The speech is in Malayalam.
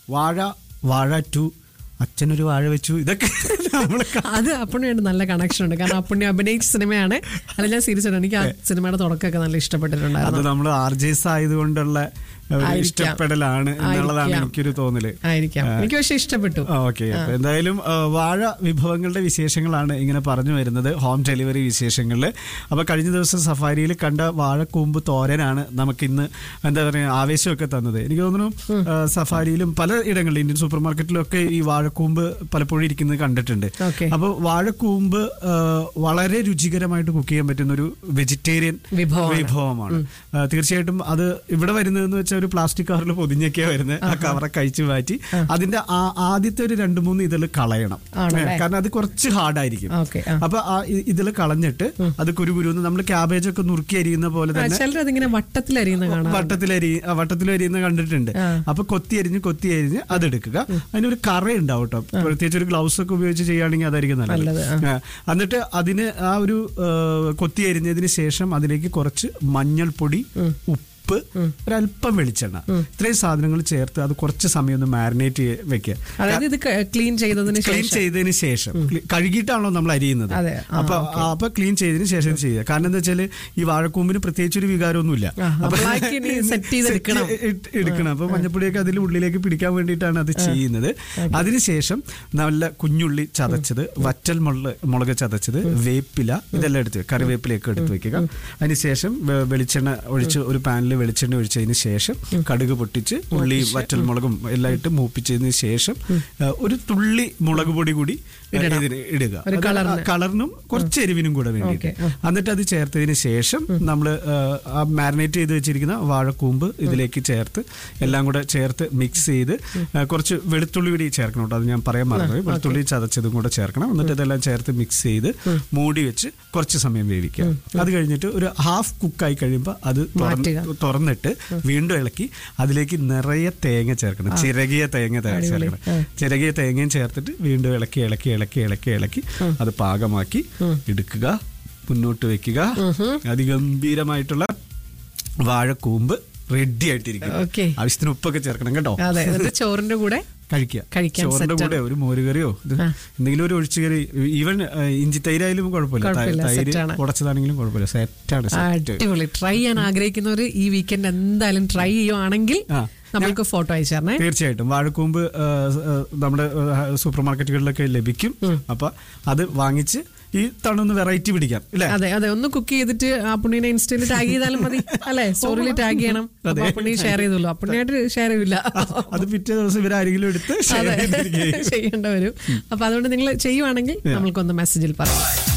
വാഴ വാഴ ടു അച്ഛനൊരു വാഴ വെച്ചു ഇതൊക്കെ നമ്മൾ അത് അപ്പുണ്ണിയായിട്ട് നല്ല കണക്ഷൻ ഉണ്ട് കാരണം അപ്പുണ്ണി അഭിനയിച്ച സിനിമയാണ് അല്ല ഞാൻ സീരിയസ് ആണ് എനിക്ക് ആ സിനിമയുടെ തുടക്കമൊക്കെ നല്ല അത് ഇഷ്ടപ്പെട്ടിട്ടുണ്ടായിരുന്നു നമ്മൾ ആർ ജെ എസ് ആയതുകൊണ്ടുള്ള ഒരു ആയിരിക്കാം. ഇഷ്ടപ്പെടലാണ് എന്നുള്ളതാണ് ആയിരിക്കാം. എനിക്കൊരു തോന്നല് ആയിരിക്കാം എനിക്ക് പക്ഷെ ഇഷ്ടപ്പെട്ടു ഓക്കെ അപ്പൊ എന്തായാലും ആ, വാഴ വിഭവങ്ങളുടെ വിശേഷങ്ങളാണ് ഇങ്ങനെ പറഞ്ഞു വരുന്നത് ഹോം ഡെലിവറി വിശേഷങ്ങളിൽ അപ്പൊ കഴിഞ്ഞ ദിവസം സഫാരിയിൽ കണ്ട വാഴക്കൂമ്പ് തോരനാണ് നമുക്ക് ഇന്ന് എന്താ പറയുക ആവേശമൊക്കെ തന്നത് എനിക്ക് തോന്നുന്നു ആ, സഫാരിയിലും പല ഇടങ്ങളിലും ഇന്ത്യൻ സൂപ്പർ മാർക്കറ്റിലും ഒക്കെ ഈ വാഴക്കൂമ്പ് പലപ്പോഴും ഇരിക്കുന്നത് കണ്ടിട്ടുണ്ട് ഓക്കെ അപ്പോൾ വാഴക്കൂമ്പ് ആ, വളരെ രുചികരമായിട്ട് കുക്ക് ചെയ്യാൻ പറ്റുന്ന ഒരു വെജിറ്റേറിയൻ വിഭവമാണ്. വിഭവമാണ് ആ, തീർച്ചയായിട്ടും അത് ഇവിടെ വരുന്നതെന്ന് വെച്ചാൽ ഒരു പ്ലാസ്റ്റിക് കവറിൽ പൊതിഞ്ഞൊക്കെയാണ് വരുന്നത് ആ കവറെ കഴിച്ചു മാറ്റി അതിന്റെ ആ- ആദ്യത്തെ ഒരു രണ്ട് മൂന്ന് ഇതിൽ കളയണം ആണല്ലേ? കാരണം അത് കുറച്ച് ഹാർഡായിരിക്കും ഓക്കെ ആ അപ്പൊ ആ ഇതിൽ കളഞ്ഞിട്ട് അത് കുരുകുരുന്ന് നമ്മൾ ക്യാബേജ് ഒക്കെ നുറുക്കി അരിയുന്ന പോലെ തന്നെ ചിലർ അതിങ്ങനെ വട്ടത്തിലരിയുന്ന കാണാം വട്ടത്തിലരി ആ, വട്ടത്തിലരിയുന്ന കണ്ടിട്ടുണ്ട് ആ. അപ്പൊ കൊത്തി അരിഞ്ഞ് കൊത്തി അരിഞ്ഞ് അതെടുക്കുക അതിനൊരു കറ ഉണ്ടാവും കേട്ടോ പ്രത്യേകിച്ച് ഒരു ഗ്ലൗസ് ഒക്കെ ഉപയോഗിച്ച് ചെയ്യുകയാണെങ്കിൽ അതായിരിക്കും നല്ലത് നല്ലത്, ആ. എന്നിട്ട് അതിന് ആ ഒരു ആ, കൊത്തി അരിഞ്ഞതിന് ശേഷം അതിലേക്ക് കുറച്ച് മഞ്ഞൾപ്പൊടി ഉപ്പ് ഒരല്പം വെളിച്ചെണ്ണ ഇത്രയും സാധനങ്ങൾ ചേർത്ത് അത് കുറച്ച് സമയം ഒന്ന് മാരിനേറ്റ് വെക്കുക അതായത് ഇത് ക്ലീൻ ചെയ്തതിന് ക്ലീൻ ശേഷം ചെയ്തതിന് ശേഷം ക്ലീ- കഴുകിയിട്ടാണല്ലോ നമ്മൾ അരിയുന്നത് അതെ. ആ, അപ്പൊ അപ്പൊ ക്ലീൻ ചെയ്തതിന് ശേഷം ഇത് ചെയ്യുക കാരണം എന്താ വെച്ചാല് ഈ വാഴക്കൂമ്പിന് പ്രത്യേകിച്ച് ഒരു വികാരമൊന്നുമില്ല ആ, അപ്പൊ നമ്മളാക്കി ഇനി set ചെയ്തെടുക്കണം. set ഇട്ട് എടുക്കണം അപ്പൊ മഞ്ഞപ്പൊടിയൊക്കെ അതിൽ ഉള്ളിലേക്ക് പിടിക്കാൻ വേണ്ടിയിട്ടാണ് അത് ചെയ്യുന്നത് അതിനുശേഷം നല്ല കുഞ്ഞുള്ളി ചതച്ചത് വറ്റൽ മുളക് മുളക് ചതച്ചത് വേപ്പില ഇതെല്ലാം എടുത്ത് വെക്കുക. കറിവേപ്പിലയൊക്കെ എടുത്ത് വെക്കുക അതിനുശേഷം വെ- വെളിച്ചെണ്ണ ഒഴിച്ച് ഒരു പാനിൽ വെളിച്ചെണ്ണ ഒഴിച്ചതിന് ശേഷം കടുക് പൊട്ടിച്ച് ഉള്ളിയും വറ്റൽ മുളകും എല്ലാം ഇട്ട് മൂപ്പിച്ചതിന് ശേഷം ആ, ഒരു തുള്ളി മുളക് പൊടി കൂടി ഇതിന് ഇടുക ഒരു അത് കളറിന്. ആ കളറിനും കുറച്ച് എരിവിനും കൂടെ വേണ്ടിയിട്ട് ഓക്കെ, എന്നിട്ട് അത് ചേർത്തതിന് ശേഷം നമ്മൾ മാരിനേറ്റ് ചെയ്ത് വെച്ചിരിക്കുന്ന വാഴക്കൂമ്പ് ഇതിലേക്ക് ചേർത്ത് എല്ലാം കൂടെ ചേർത്ത് മിക്സ് ചെയ്ത് ആ, കുറച്ച് വെളുത്തുള്ളി കൂടി ചേർക്കണം കേട്ടോ അത് ഞാൻ പറയാൻ മറന്നുപോയി വെളുത്തുള്ളി ചതച്ചതും കൂടെ ചേർക്കണം എന്നിട്ട് ഇതെല്ലാം ചേർത്ത് മിക്സ് ചെയ്ത് മൂടി വെച്ച് കുറച്ച് സമയം വേവിക്കുക അത് കഴിഞ്ഞിട്ട് ഒരു ഹാഫ് കുക്കായി കഴിയുമ്പോൾ അത് തുറന്ന് മാറ്റുക. തുറന്നിട്ട് വീണ്ടും ഇളക്കി അതിലേക്ക് നിറയെ തേങ്ങ ചേർക്കണം ചിരകിയ തേങ്ങ തേ- അടിപൊളി. ചേർക്കണം ചിരകിയ തേങ്ങയും ചേർത്തിട്ട് വീണ്ടും ഇളക്കി ഇളക്കി ഇളക്കി ഇളക്കി ഇളക്കി അത് പാകമാക്കി എടുക്കുക മുന്നോട്ട് വെക്കുക അതിഗംഭീരമായിട്ടുള്ള വാഴക്കൂമ്പ് റെഡി ആയിട്ടിരിക്കും ഓക്കെ ആവശ്യത്തിന് ഉപ്പൊക്കെ ചേർക്കണം കേട്ടോ അതെ എന്നിട്ട് ചോറിന്റെ കൂടെ കഴിക്കുക കഴിക്കാൻ ചോറിന്റെ set കൂടെ ഒരു മോരുകറിയോ ഇത് എന്തെങ്കിലും ഒരു ഒഴിച്ചുകറി ഈവൻ ഇഞ്ചി തൈരായാലും കുഴപ്പമില്ല ത- കുഴപ്പമില്ല, തൈര് set ആണ്. ഉടച്ചതാണെങ്കിലും കുഴപ്പമില്ല സെറ്റാണ് സെറ്റ് അടിപൊളി ട്രൈ ചെയ്യാൻ ആഗ്രഹിക്കുന്നവർ ഈ വീക്കെൻഡ് എന്തായാലും ട്രൈ ചെയ്യുവാണെങ്കിൽ ആ. നമ്മൾക്ക് ഫോട്ടോ അയച്ചു തരണേ തീർച്ചയായിട്ടും വാഴക്കൂമ്പ് ആ, ആ, നമ്മുടെ സൂപ്പർ മാർക്കറ്റുകളിലൊക്കെ ലഭിക്കും അപ്പൊ അത് വാങ്ങിച്ച് ഈ തവണ ഒന്ന് വെറൈറ്റി പിടിക്കാം അല്ലേ അതെ അതെ ഒന്ന് കുക്ക് ചെയ്തിട്ട് ആ പുണ്ണിനെ ഇൻസ്റ്റയിൽ ടാഗ് ചെയ്താലും മതി അല്ലെ സ്റ്റോറിയിൽ ടാഗ് ചെയ്യണം അപ്പൊ ആ പുണ്ണി ഷെയർ ചെയ്തോളൂ ആ പുണ്ണിയായിട്ട് ഷെയർ ചെയ്യില്ല അത് പിറ്റേ ദിവസം ഇവരാരെങ്കിലും എടുത്ത് share അതെ ചെയ്തിരിക്കുകയും ചെയ്യേണ്ട വരും അപ്പൊ അതുകൊണ്ട് നിങ്ങൾ ചെയ്യുവാണെങ്കിൽ നമ്മൾക്കൊന്ന് മെസ്സേജിൽ പറയാം